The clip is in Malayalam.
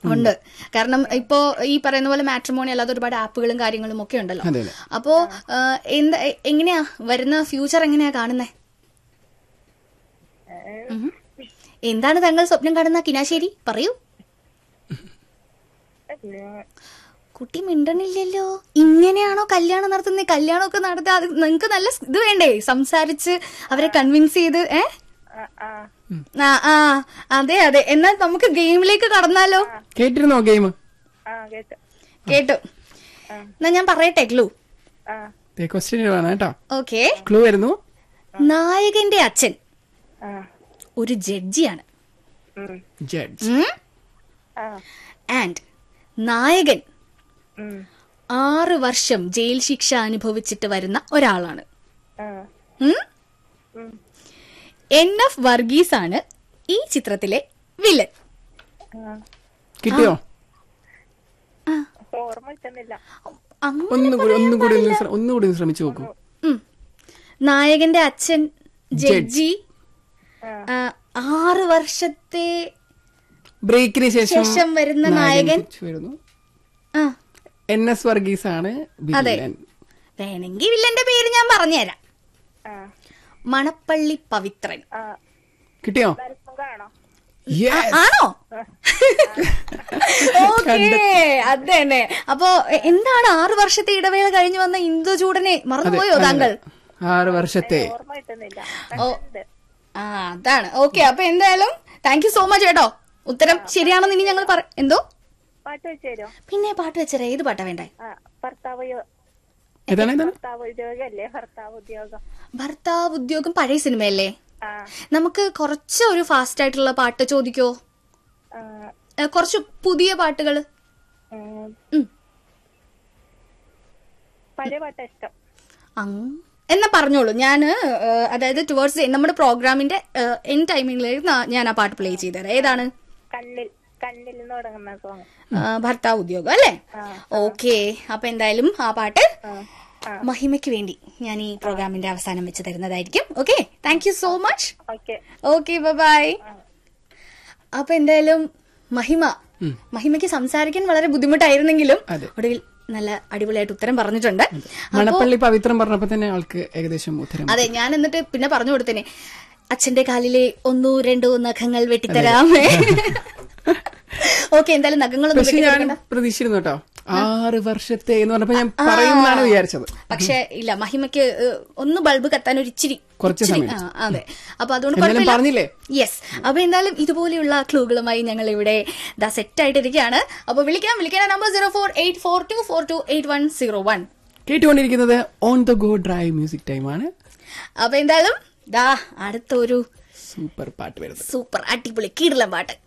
ഉണ്ട് കാരണം ഇപ്പോ ഈ പറയുന്ന പോലെ മാട്രിമോണി അല്ലാതെ ഒരുപാട് ആപ്പുകളും കാര്യങ്ങളും ഒക്കെ ഉണ്ടല്ലോ അതെ അതെ അപ്പോ ആ, എന്താ എ- എങ്ങനെയാ വരുന്ന ഫ്യൂച്ചർ എങ്ങനെയാ കാണുന്നേ ഉം. എന്താണ് താങ്കൾ സ്വപ്നം കാണുന്ന കിനാശേരി പറയൂ കുട്ടി മിണ്ടണില്ലല്ലോ ഇങ്ങനെയാണോ കല്യാണം നടത്തുന്നത് കല്യാണമൊക്കെ നടത്താ അത് നിങ്ങക്ക് നല്ല സ് ഇത് വേണ്ടേ സംസാരിച്ച് അവരെ കൺവിൻസ് ചെയ്ത് ഏ ആ ആ അതെ അതെ എന്നാൽ നമുക്ക് ഗെയിമിലേക്ക് കടന്നാലോ കേട്ടിരുന്നോ ഗെയിം കേട്ടു എന്നാ ഞാൻ പറയട്ടെ ക്ലൂ ക്വസ്റ്റ്യൻ വേണം കേട്ടോ ഓക്കെ ക്ലൂ വരുന്നു നായകന്റെ അച്ഛൻ ഒരു ജഡ്ജിയാണ് ജഡ്ജ് ആൻഡ് നായകൻ ആറ് വർഷം ജയിൽ ശിക്ഷ അനുഭവിച്ചിട്ട് വരുന്ന ഒരാളാണ് എൻ എഫ് വർഗീസ് ആണ് ഈ ചിത്രത്തിലെ വില്ലൻ കിട്ടിയോ ഓർമ്മ കിട്ടുന്നില്ല അങ്ങനെ ഒന്നും കൂടി ഒന്നും കൂടി ഒന്ന് ശ്ര- ഒന്നുകൂടി ഒന്ന് ശ്രമിച്ചു നോക്കൂ ഉം. നായകന്റെ അച്ഛൻ ജഡ്ജി ആ, ആറ് വർഷത്തെ ബ്രേക്കിന് ശേഷം ശേഷം വരുന്ന നായകൻ തിരിച്ചു വരുന്നു ആ എൻ എസ് വർഗീസ് ആണ് വില്ലൻ വേണമെങ്കിൽ വില്ലന്റെ പേര് ഞാൻ പറഞ്ഞുതരാം ആ മണപ്പള്ളി പവിത്രൻ ആ കിട്ടിയോ കാണോ Yes. ആണോ ഓക്കേ അത് തന്നെ അപ്പോ എ- എന്താണ് ആറ് വർഷത്തെ ഇടവേള കഴിഞ്ഞു വന്ന ഇന്ദുചൂടനെ മറന്നുപോയോ താങ്കൾ ആറ് വർഷത്തെ ഓർമ്മ കിട്ടുന്നില്ല ഓ ആ അതാണ് ഓക്കെ അപ്പൊ എന്തായാലും താങ്ക് യു സോ മച്ച് കേട്ടോ ഉത്തരം ശരിയാണെന്ന് ഇനി ഞങ്ങൾ പറ എന്തോ പാട്ട് വെച്ച് തരോ പിന്നെ പാട്ട് വെച്ചേരാ ഏത് പാട്ടാ വേണ്ടേ ആ ഭർത്താവ് യോ- ഏതാണ് ഏതാണ് ഭർത്താവ് ഉദ്യോഗല്ലേ ഭർത്താവ് ഉദ്യോഗം ഭർത്താവ് ഉദ്യോഗം പഴയ സിനിമയല്ലേ ആ നമുക്ക് കുറച്ച് ഒരു ഫാസ്റ്റ് ആയിട്ടുള്ള പാട്ട് ചോദിക്കോ ആ, ഏ, കുറച്ച് പുതിയ പാട്ടുകൾ ഉം, പഴയ പാട്ടാ ഇഷ്ടം എന്നാ പറഞ്ഞോളൂ ഞാൻ അതായത് ടുവേർഡ്സ് നമ്മുടെ പ്രോഗ്രാമിന്റെ എൻ ടൈമിംഗിലേക്ക് ഞാൻ ആ പാട്ട് പ്ലേ ചെയ്തുതരാം ഏതാണ് കണ്ണിൽ കണ്ണിൽ നിന്ന് തുടങ്ങുന്ന സോങ് ആ, ഭർത്താവ് ഉദ്യോഗം അല്ലേ ഓക്കെ അപ്പൊ എന്തായാലും ആ പാട്ട് മഹിമയ്ക്ക് വേണ്ടി ഞാൻ ഈ പ്രോഗ്രാമിന്റെ അവസാനം വെച്ച് തരുന്നതായിരിക്കും okay thank you so much okay okay bye അപ്പൊ എന്തായാലും മഹിമ മഹിമയ്ക്ക് സംസാരിക്കാൻ വളരെ ബുദ്ധിമുട്ടായിരുന്നെങ്കിലും അതെ. ഒടുവിൽ നല്ല അടിപൊളിയായിട്ട് ഉത്തരം പറഞ്ഞിട്ടുണ്ട് മണപ്പള്ളി പവിത്രം പറഞ്ഞപ്പോ തന്നെ ആൾക്ക് ഏകദേശം ഉത്തരം അതെ ഞാൻ എന്നിട്ട് പിന്നെ പറഞ്ഞു കൊടുത്തേനെ അച്ഛന്റെ കാലിലെ ഒന്നോ രണ്ടോ നഖങ്ങൾ വെട്ടിത്തരാമേ ഓക്കെ എന്തായാലും നഖങ്ങളൊന്നും പക്ഷെ ഞാൻ വെട്ടിത്തരണ്ട പ്രതീക്ഷിച്ചിരുന്നു കേട്ടോ ആറ് വർഷത്തെ എന്ന് പറഞ്ഞപ്പോ ഞാൻ പറയുമെന്നാണ് വിചാരിച്ചത് പക്ഷെ ഇല്ല മഹിമയ്ക്ക് ഏഹ്, ഒന്ന് ബൾബ് കത്താൻ ഒരു ഇച്ചിരി കുറച്ച് ഇച്ചിരി, സമയം. ആ, അതെ അപ്പൊ അതുകൊണ്ട് എന്നാലും കുഴപ്പമില്ല. പറഞ്ഞില്ലേ? യെസ് അപ്പൊ എന്തായാലും ഇതുപോലെയുള്ള ക്ലൂകളുമായി ഞങ്ങൾ ഇവിടെ ദാ സെറ്റ് ആയിട്ടിരിക്കുകയാണ് അപ്പൊ വിളിക്കാം വിളിക്കാൻ number zero four eight four two four two eight one zero one കേട്ടുകൊണ്ടിരിക്കുന്നത് on the go drive music ടൈമാണ് അപ്പൊ എന്തായാലും ദാ അടുത്ത ഒരു സൂപ്പർ പാട്ട് വരുന്നത് സൂപ്പർ അടിപൊളി കീടലം പാട്ട്